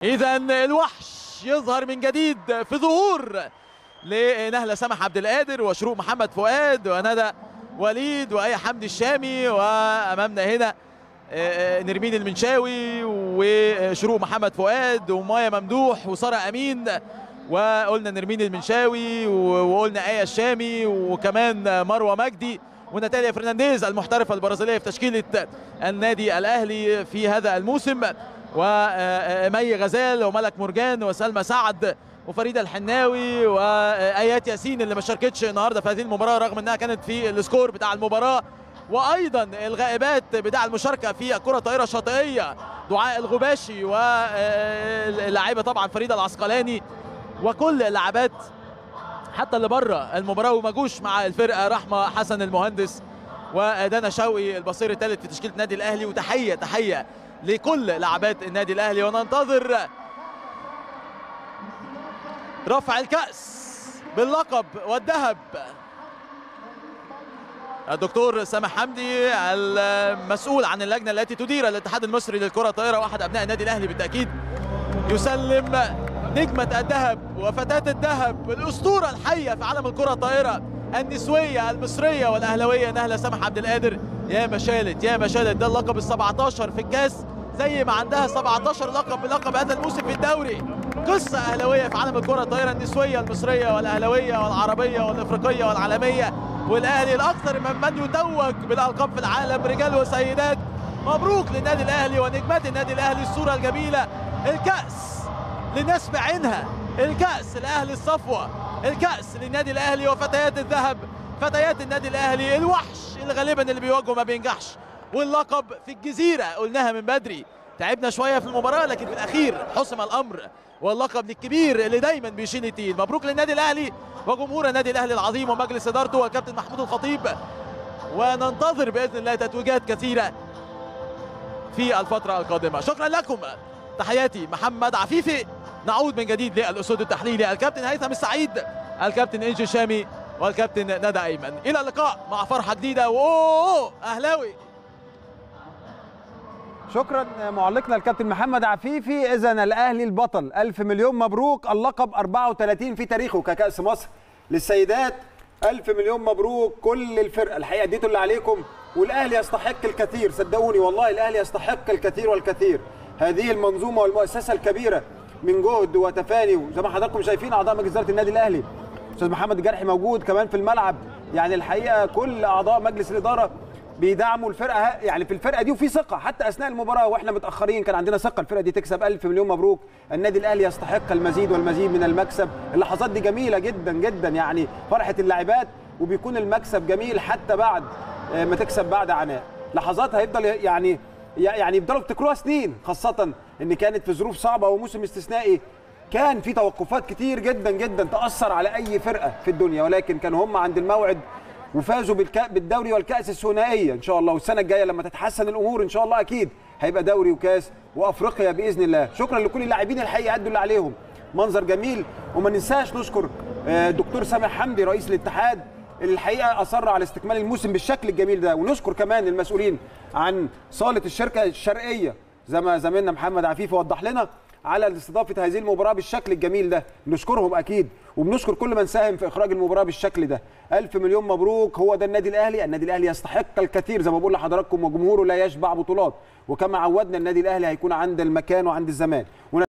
اذا الوحش يظهر من جديد في ظهور لنهله سمح عبد القادر وشروق محمد فؤاد وندى وليد واي حمدي الشامي وامامنا هنا نرمين المنشاوي وشروق محمد فؤاد ومايا ممدوح وساره امين وقلنا نرمين المنشاوي وقلنا ايه الشامي وكمان مروه مجدي وناتاليا فرنانديز المحترفه البرازيليه في تشكيله النادي الاهلي في هذا الموسم ومي غزال وملك مرجان وسلمى سعد وفريده الحناوي وايات ياسين اللي ما شاركتش النهارده في هذه المباراه رغم انها كانت في السكور بتاع المباراه وايضا الغائبات بتاع المشاركه في الكره الطائره الشاطئيه دعاء الغباشي واللاعبه طبعا فريده العسقلاني وكل اللاعبات حتى اللي بره المباراه وما جوش مع الفرقه رحمه حسن المهندس ودانا شوقي البصير الثالث في تشكيله النادي الاهلي وتحيه تحيه لكل لاعبات النادي الاهلي وننتظر رفع الكاس باللقب والذهب الدكتور سامح حمدي المسؤول عن اللجنه التي تدير الاتحاد المصري للكره الطائره واحد ابناء النادي الاهلي بالتاكيد يسلم نجمه الذهب وفتاه الذهب الاسطوره الحيه في عالم الكره الطائره النسويه المصريه والاهلاويه نهله سامح عبد القادر يا ما شالت يا ما شالت ده اللقب ال 17 في الكاس زي ما عندها 17 لقب بلقب هذا الموسم في الدوري قصه اهلاويه في عالم الكره الطائره النسويه المصريه والاهلاويه والعربيه والافريقيه والعالميه والاهلي الاكثر ممن يتوج بالالقاب في العالم رجال وسيدات مبروك للنادي الاهلي ونجمات النادي الاهلي الصوره الجميله الكاس للناس بعينها الكاس الاهلي الصفوه الكاس للنادي الاهلي وفتيات الذهب فتيات النادي الاهلي الوحش اللي غالبا اللي بيواجهه ما بينجحش واللقب في الجزيره قلناها من بدري تعبنا شويه في المباراه لكن في الاخير حسم الامر واللقب للكبير اللي دايما بيشيل التقيل مبروك للنادي الاهلي وجمهور النادي الاهلي العظيم ومجلس ادارته والكابتن محمود الخطيب وننتظر باذن الله تتويجات كثيره في الفتره القادمه شكرا لكم تحياتي محمد عفيفي نعود من جديد للاسود التحليلي الكابتن هيثم السعيد الكابتن انجي شامي والكابتن ندى ايمن الى اللقاء مع فرحه جديده واوه اهلاوي شكرا معلقنا الكابتن محمد عفيفي اذا الاهلي البطل الف مليون مبروك اللقب 34 في تاريخه ككاس مصر للسيدات الف مليون مبروك كل الفرقه الحقيقه اديتوا اللي عليكم والاهلي يستحق الكثير صدقوني والله الاهلي يستحق الكثير والكثير هذه المنظومه والمؤسسه الكبيره من جهد وتفاني وزي ما حضراتكم شايفين اعضاء مجلس اداره النادي الاهلي استاذ محمد الجرحي موجود كمان في الملعب يعني الحقيقه كل اعضاء مجلس الاداره بيدعموا الفرقه يعني في الفرقه دي وفي ثقه حتى اثناء المباراه واحنا متاخرين كان عندنا ثقه الفرقه دي تكسب ألف مليون مبروك النادي الاهلي يستحق المزيد والمزيد من المكسب اللحظات دي جميله جدا جدا يعني فرحه اللاعبات وبيكون المكسب جميل حتى بعد ما تكسب بعد عناء لحظات هيفضل يعني يعني يفضلوا يفتكروها سنين خاصه ان كانت في ظروف صعبه وموسم استثنائي كان في توقفات كتير جدا جدا تاثر على اي فرقه في الدنيا ولكن كانوا هم عند الموعد وفازوا بالدوري والكاس الثنائيه ان شاء الله والسنه الجايه لما تتحسن الامور ان شاء الله اكيد هيبقى دوري وكاس وافريقيا باذن الله شكرا لكل اللاعبين الحقيقه ادوا اللي عليهم منظر جميل وما ننساش نشكر دكتور سامح حمدي رئيس الاتحاد اللي الحقيقه اصر على استكمال الموسم بالشكل الجميل ده ونشكر كمان المسؤولين عن صاله الشركه الشرقيه زي ما زميلنا محمد عفيف وضح لنا على استضافه هذه المباراه بالشكل الجميل ده نشكرهم اكيد وبنشكر كل من ساهم في اخراج المباراه بالشكل ده ألف مليون مبروك هو ده النادي الاهلي النادي الاهلي يستحق الكثير زي ما بقول لحضراتكم وجمهوره لا يشبع بطولات وكما عودنا النادي الاهلي هيكون عند المكان وعند الزمان